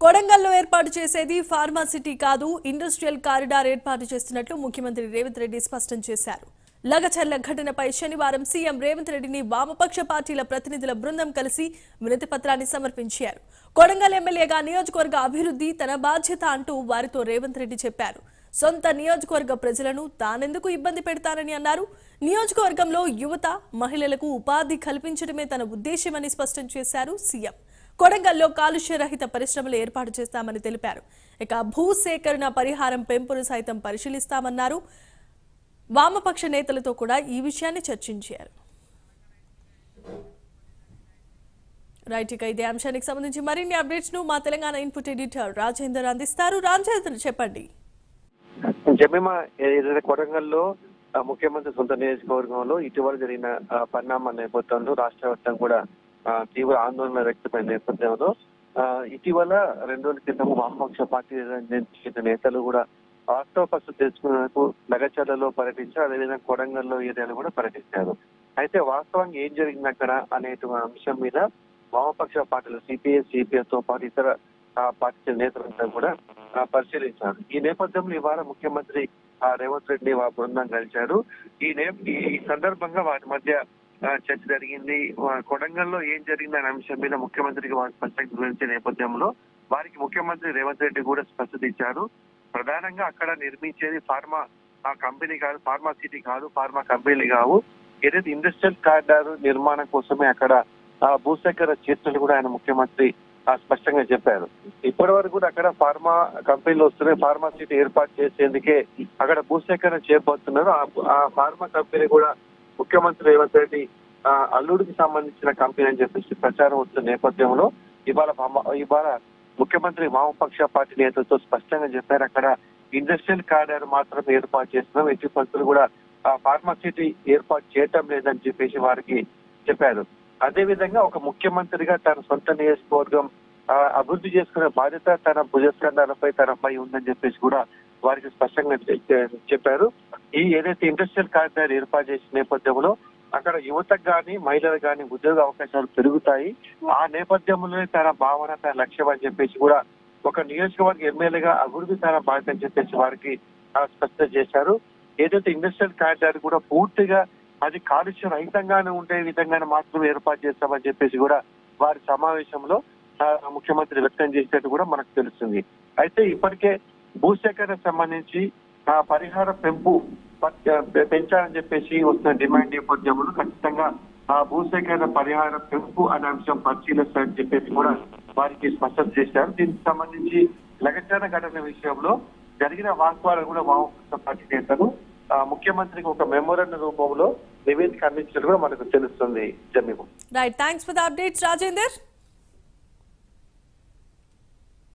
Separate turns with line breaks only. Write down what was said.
కొడంగల్లో ఏర్పాటు చేసేది ఫార్మాసిటీ కాదు ఇండస్ట్రియల్ కారిడార్ ఏర్పాటు చేస్తున్నట్లు ముఖ్యమంత్రి రేవంత్ రెడ్డి స్పష్టం చేశారు లగచర్ల ఘటనపై శనివారం సీఎం రేవంత్ రెడ్డిని వామపక్ష పార్టీల ప్రతినిధుల బృందం కలిసి వినతి పత్రాన్ని సమర్పించారు కొడంగల్ ఎమ్మెల్యేగా నియోజకవర్గ అభివృద్ధి తన బాధ్యత అంటూ వారితో రేవంత్ రెడ్డి చెప్పారు సొంత నియోజకవర్గ ప్రజలను తానెందుకు ఇబ్బంది పెడతానని అన్నారు నియోజకవర్గంలో యువత మహిళలకు ఉపాధి కల్పించడమే తన ఉద్దేశ్యమని స్పష్టం చేశారు సీఎం కొడంగల్లో కాలుష్య రహిత పరిశ్రమలు ఏర్పాటు చేస్తామని తెలిపారు ఇక భూసేకరణ పరిహారం పెంపును సైతం పరిశీలిస్తామన్నారు వామపక్ష నేతలతో కూడా ఈ విషయాన్ని చర్చించారు రైట్ ఇక ఇదే అంశానికి సంబంధించి మరిన్ని అప్డేట్స్ ను మా తెలంగాణ ఇన్పుట్ ఎడిటర్ రాజేందర్ అందిస్తారు రాజేందర్ చెప్పండి
జమీమా ఏదైతే కొడంగల్లో ఆ, ముఖ్యమంత్రి సొంత నియోజకవర్గంలో ఇటీవల జరిగిన ఆ, పరిణామాల నేపథ్యంలో రాష్ట్ర వ్యాప్తంగా కూడా ఆ, తీవ్ర ఆందోళన వ్యక్తమైన నేపథ్యంలో ఆ, ఇటీవల రెండు రోజుల క్రితం వామపక్ష పార్టీ చెందిన నేతలు కూడా వాస్తవ పరిస్థితి తెలుసుకునేందుకు లగచర్లలో పర్యటించారు అదేవిధంగా కొడంగల్లో ఏరియాలో కూడా పర్యటించారు అయితే వాస్తవంగా ఏం జరిగింది అక్కడ అనేటువంటి అంశం మీద వామపక్ష పార్టీలు సిపిఐ సిపిఎస్ తో పాటు ఇతర ఆ, పార్టీ చెందిన నేతలంతా కూడా ఆ, పరిశీలించారు ఈ నేపథ్యంలో ఇవాళ ముఖ్యమంత్రి ఆ, రేవంత్ రెడ్డి వా బృందం కలిశారు ఈ నే ఈ ఈ సందర్భంగా వారి మధ్య ఆ, చర్చ జరిగింది వా- కొడంగల్లో ఏం జరిగింది అనే అంశం మీద ముఖ్యమంత్రికి వారు స్పష్టంగా వివరించే నేపథ్యంలో వారికి ముఖ్యమంత్రి రేవంత్ రెడ్డి కూడా స్పష్టత ఇచ్చారు ప్రధానంగా అక్కడ నిర్మించేది ఫార్మా ఆ కంపెనీ కాదు ఫార్మా సిటీ కాదు ఫార్మా కంపెనీలు కావు ఏదైతే ఇండస్ట్రియల్ కారిడార్ నిర్మాణం కోసమే అక్కడ ఆ, భూసేకరణ చేస్తున్నట్టు కూడా ఆయన ముఖ్యమంత్రి ఆ, స్పష్టంగా చెప్పారు ఇప్పటి వరకు కూడా అక్కడ ఫార్మా కంపెనీలు వస్తున్నాయి ఫార్మా సిటీ ఏర్పాటు చేసేందుకే అక్కడ భూసేకరణ చేయబోతున్నారు ఆ- ఆ ఫార్మా కంపెనీ కూడా ముఖ్యమంత్రి రేవంత్ రెడ్డి ఆ, అల్లుడికి సంబంధించిన కంపెనీ అని చెప్పేసి ప్రచారం వస్తున్న నేపథ్యంలో ఇవాళ వామ- ఇవాళ ముఖ్యమంత్రి వామపక్ష పార్టీ నేతలతో స్పష్టంగా చెప్పారు అక్కడ ఇండస్ట్రియల్ కారిడార్ మాత్రం ఏర్పాటు చేస్తున్నాం ఎట్టి పరిస్థితులు కూడా ఆ ఫార్మాసిటీ ఏర్పాటు చేయటం లేదని చెప్పేసి వారికి చెప్పారు అదే విధంగా ఒక ముఖ్యమంత్రిగా తన సొంత నియోజకవర్గం ఆ, అభివృద్ధి చేసుకునే బాధ్యత తన భుజస్కంధాలపై తనపై ఉందని చెప్పేసి కూడా వారికి స్పష్టంగా చె- చె- చెప్పారు ఈ ఏదైతే ఇండస్ట్రియల్ కారిడార్ ఏర్పాటు చేసిన నేపథ్యంలో అక్కడ యువతకు కానీ మహిళలకు కానీ ఉద్యోగ అవకాశాలు పెరుగుతాయి ఆ నేపథ్యంలోనే తన భావన తన లక్ష్యం అని చెప్పేసి కూడా ఒక నియోజకవర్గ ఎమ్మెల్యేగా అభివృద్ధి తన బాధ్యత అని చెప్పేసి వారికి ఆ, స్పష్టం చేశారు ఏదైతే ఇండస్ట్రియల్ కారిడార్ కూడా పూర్తిగా అది కాలుష్య రహితంగానే ఉండే విధంగానే మాత్రమే ఏర్పాటు చేస్తామని చెప్పేసి కూడా వారి సమావేశంలో ఆ, ముఖ్యమంత్రి వ్యక్తం చేసినట్టు కూడా మనకు తెలుస్తుంది అయితే ఇప్పటికే భూసేకరణ సంబంధించి ఆ పరిహార పెంపు ప- పె- పెంచాలని చెప్పేసి వస్తున్న డిమాండ్ నేపథ్యంలో ఖచ్చితంగా ఆ భూసేకరణ పరిహార పెంపు అనే అంశం పరిశీలిస్తారని చెప్పేసి కూడా వారికి స్పష్టత చేశారు దీనికి సంబంధించి లగచార ఘటన విషయంలో జరిగిన వాస్తవాలను కూడా వామపక్ష పార్టీ నేతలు ఆ, ముఖ్యమంత్రికి ఒక మెమోరాండం రూపంలో నివేదిక అందించినట్టు కూడా మనకు తెలుస్తుంది జమీము
right thanks for the updates Rajender